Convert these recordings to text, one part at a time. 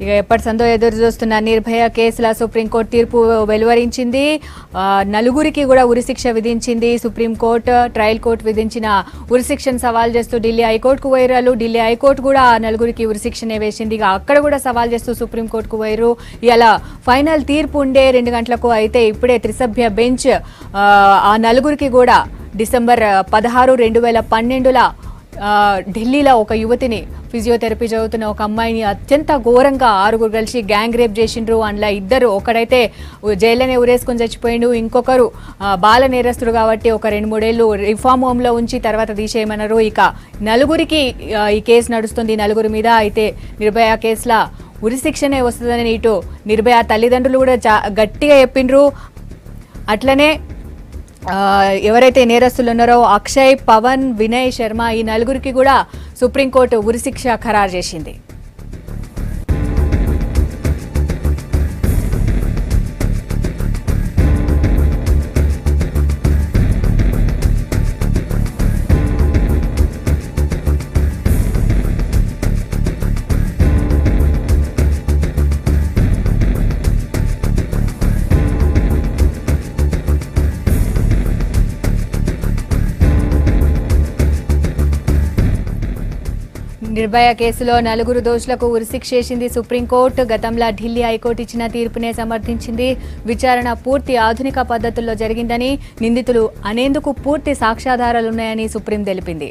ఇక ఎప్పటి సందో ఎదురు చూస్తున్న నిర్భయ కేసుల సుప్రీంకోర్టు తీర్పు వెలువరించింది ఆ, నలుగురికి కూడా ఉరిశిక్ష విధించింది సుప్రీంకోర్టు ట్రయల్ కోర్టు విధించిన ఉరిశిక్షను సవాల్ చేస్తూ ఢిల్లీ హైకోర్టుకు వైరాలు ఢిల్లీ హైకోర్టు కూడా ఆ నలుగురికి ఉరిశిక్షనే వేసింది ఇక అక్కడ కూడా సవాల్ చేస్తూ సుప్రీంకోర్టుకు వైరు ఇలా ఫైనల్ తీర్పు ఉండే రెండు గంటలకు అయితే ఇప్పుడే త్రిసభ్య బెంచ్ ఆ, ఆ నలుగురికి కూడా డిసెంబర్ పదహారు రెండు వేల పన్నెండుల ఆ, ఢిల్లీలో ఒక యువతిని ఫిజియోథెరపీ చదువుతున్న ఒక అమ్మాయిని అత్యంత ఘోరంగా ఆరుగురు కలిసి గ్యాంగ్ రేప్ చేసిండ్రు అందులో ఇద్దరు ఒకడైతే జైల్లోనే ఉరేసుకొని చచ్చిపోయిండు ఇంకొకరు ఆ, బాల నేరస్తుడు కాబట్టి ఒక రెండు మూడేళ్లు రిఫార్మ్ హోమ్లో ఉంచి తర్వాత తీసేయమన్నారు ఇక నలుగురికి ఆ, ఈ కేసు నడుస్తుంది ఈ నలుగురి మీద అయితే నిర్భయ కేసుల ఉరిశిక్షనే వస్తుందని ఇటు నిర్భయ తల్లిదండ్రులు కూడా చా- గట్టిగా చెప్పిండ్రు అట్లనే ఆ, ఎవరైతే నేరస్తులు ఉన్నారో అక్షయ్ పవన్ వినయ్ శర్మ ఈ నలుగురికి కూడా సుప్రీంకోర్టు ఉరిశిక్ష ఖరారు చేసింది నిర్భయ కేసులో నలుగురు దోషులకు ఉరిశిక్ష చేసింది సుప్రీంకోర్టు గతంలో ఢిల్లీ హైకోర్టు ఇచ్చిన తీర్పునే సమర్థించింది విచారణ పూర్తి ఆధునిక పద్ధతుల్లో జరిగిందని నిందితులు అనేందుకు పూర్తి సాక్ష్యాధారాలున్నాయని సుప్రీం తెలిపింది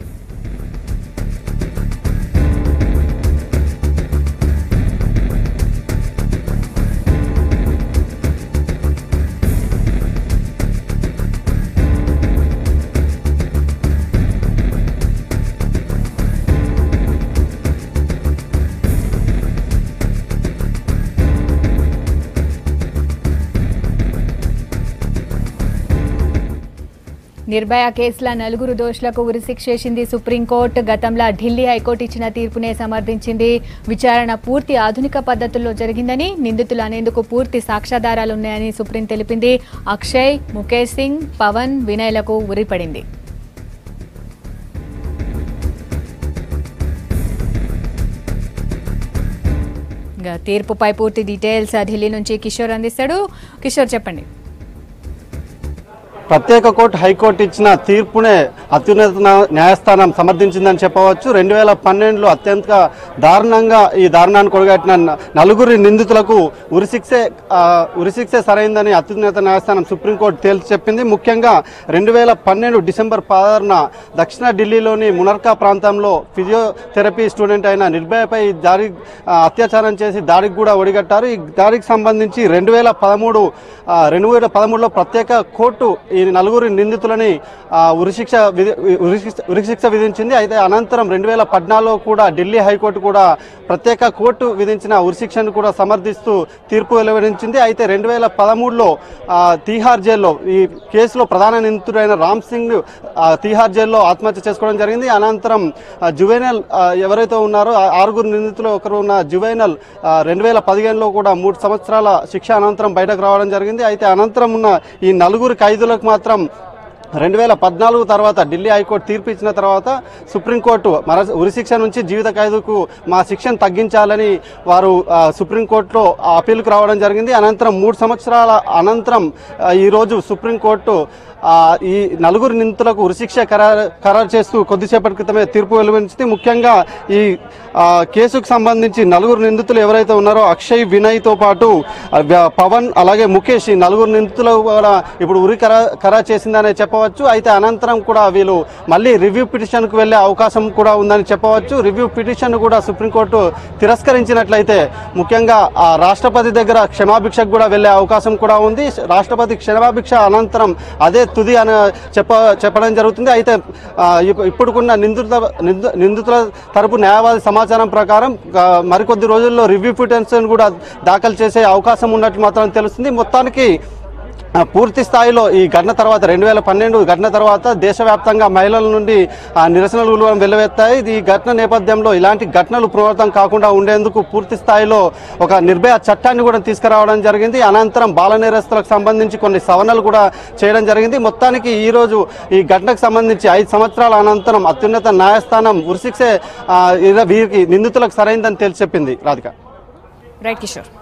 నిర్భయ కేసుల నలుగురు దోషులకు ఉరిశిక్ష చేసింది సుప్రీంకోర్టు గతంలో ఢిల్లీ హైకోర్టు ఇచ్చిన తీర్పునే సమర్థించింది విచారణ పూర్తి ఆధునిక పద్ధతుల్లో జరిగిందని నిందితులు అనేందుకు పూర్తి సాక్ష్యాధారాలున్నాయని సుప్రీం తెలిపింది అక్షయ్ ముఖేష్ సింగ్ పవన్ వినయ్లకు ఉరిపడింది ఇంకా తీర్పుపై పూర్తి డీటెయిల్స్ ఢిల్లీ నుంచి కిషోర్ అందిస్తాడు కిషోర్ చెప్పండి ప్రత్యేక కోర్టు హైకోర్టు ఇచ్చిన తీర్పునే అత్యున్నత న్యా- న్యాయస్థానం సమర్థించిందని చెప్పవచ్చు రెండు వేల పన్నెండులో అత్యంత దారుణంగా ఈ దారుణాన్ని కొడగట్టిన న- నలుగురి నిందితులకు ఉరిశిక్షే ఆ, ఉరిశిక్షే సరైందని అత్యున్నత న్యాయస్థానం సుప్రీంకోర్టు తేల్చి చెప్పింది ముఖ్యంగా రెండు వేల పన్నెండు డిసెంబర్ పదహారున దక్షిణ ఢిల్లీలోని మునర్కా ప్రాంతంలో ఫిజియోథెరపీ స్టూడెంట్ అయిన నిర్భయపై దాడి ఆ, అత్యాచారం చేసి దాడికి కూడా ఒడిగట్టారు ఈ దాడికి సంబంధించి రెండు వేల పదమూడు రెండు వేల పదమూడులో ప్రత్యేక కోర్టు ఈ నలుగురు నిందితులని ఆ, ఉరిశిక్ష విధి ఉరిశిక్ష ఉరిశిక్ష విధించింది అయితే అనంతరం రెండు వేల పద్నాలుగులో కూడా ఢిల్లీ హైకోర్టు కూడా ప్రత్యేక కోర్టు విధించిన ఉరిశిక్షను కూడా సమర్థిస్తూ తీర్పు వెలువరించింది అయితే రెండు వేల పదమూడులో తీహార్ జైల్లో ఈ కేసులో ప్రధాన నిందితుడైన రామ్ సింగ్ ఆ, తీహార్ జైల్లో ఆత్మహత్య చేసుకోవడం జరిగింది అనంతరం ఆ, జువైనల్ ఆ, ఎవరైతే ఉన్నారో ఆ ఆరుగురు నిందితులు ఒకరు ఉన్న జువైనల్ రెండు వేల పదిహేనులో కూడా మూడు సంవత్సరాల శిక్ష అనంతరం బయటకు రావడం జరిగింది అయితే అనంతరం ఉన్న ఈ నలుగురు ఖైదులకు మాత్రం రెండు వేల పద్నాలుగు తర్వాత ఢిల్లీ హైకోర్టు తీర్పు ఇచ్చిన తర్వాత సుప్రీంకోర్టు మర ఉరిశిక్ష నుంచి జీవిత ఖైదుకు మా శిక్షను తగ్గించాలని వారు ఆ, సుప్రీంకోర్టులో అప్పీల్కి రావడం జరిగింది అనంతరం మూడు సంవత్సరాల అనంతరం ఆ, ఈరోజు సుప్రీంకోర్టు ఆ, ఈ నలుగురు నిందితులకు ఉరిశిక్ష ఖరారు ఖరారు చేస్తూ కొద్దిసేపటి క్రితమే తీర్పు వెలువరించింది ముఖ్యంగా ఈ ఆ, కేసుకు సంబంధించి నలుగురు నిందితులు ఎవరైతే ఉన్నారో అక్షయ్ వినయ్తో పాటు ఆ, వ్య- పవన్ అలాగే ముఖేష్ ఈ నలుగురు నిందితులు కూడా ఇప్పుడు ఉరి ఖరా ఖరారు చేసిందనే చెప్పవచ్చు అయితే అనంతరం కూడా వీళ్ళు మళ్ళీ రివ్యూ పిటిషన్కు వెళ్ళే అవకాశం కూడా ఉందని చెప్పవచ్చు రివ్యూ పిటిషన్ కూడా సుప్రీంకోర్టు తిరస్కరించినట్లయితే ముఖ్యంగా ఆ రాష్ట్రపతి దగ్గర క్షమాభిక్షకు కూడా వెళ్ళే అవకాశం కూడా ఉంది రాష్ట్రపతి క్షమాభిక్ష అనంతరం అదే తుది అని చెప్ప చెప్పడం జరుగుతుంది అయితే ఆ, ఇప్- ఇప్పుడుకున్న నిందితుల నిందు- నిందితుల తరపు న్యాయవాది సమాచారం ప్రకారం ఆ, మరికొద్ది రోజుల్లో రివ్యూ పిటిషన్ కూడా దాఖలు చేసే అవకాశం ఉన్నట్లు మాత్రం తెలుస్తుంది మొత్తానికి ఆ, పూర్తి స్థాయిలో ఈ ఘటన తర్వాత రెండు వేల పన్నెండు ఘటన తర్వాత దేశవ్యాప్తంగా మహిళల నుండి ఆ, నిరసనలు ఉలువడం వెల్లువెత్తాయి ఇది ఈ ఘటన నేపథ్యంలో ఇలాంటి ఘటనలు పునరావృతం కాకుండా ఉండేందుకు పూర్తి స్థాయిలో ఒక నిర్భయ చట్టాన్ని కూడా తీసుకురావడం జరిగింది అనంతరం బాల నేరస్తులకు సంబంధించి కొన్ని సవరణలు కూడా చేయడం జరిగింది మొత్తానికి ఈ రోజు ఈ ఘటనకు సంబంధించి ఐదు సంవత్సరాల అనంతరం అత్యున్నత న్యాయస్థానం ఉరిశిక్షే ఆ, ఇలా వీరికి నిందితులకు సరైందని తేల్చి చెప్పింది రాధిక రైట్ కిషోర్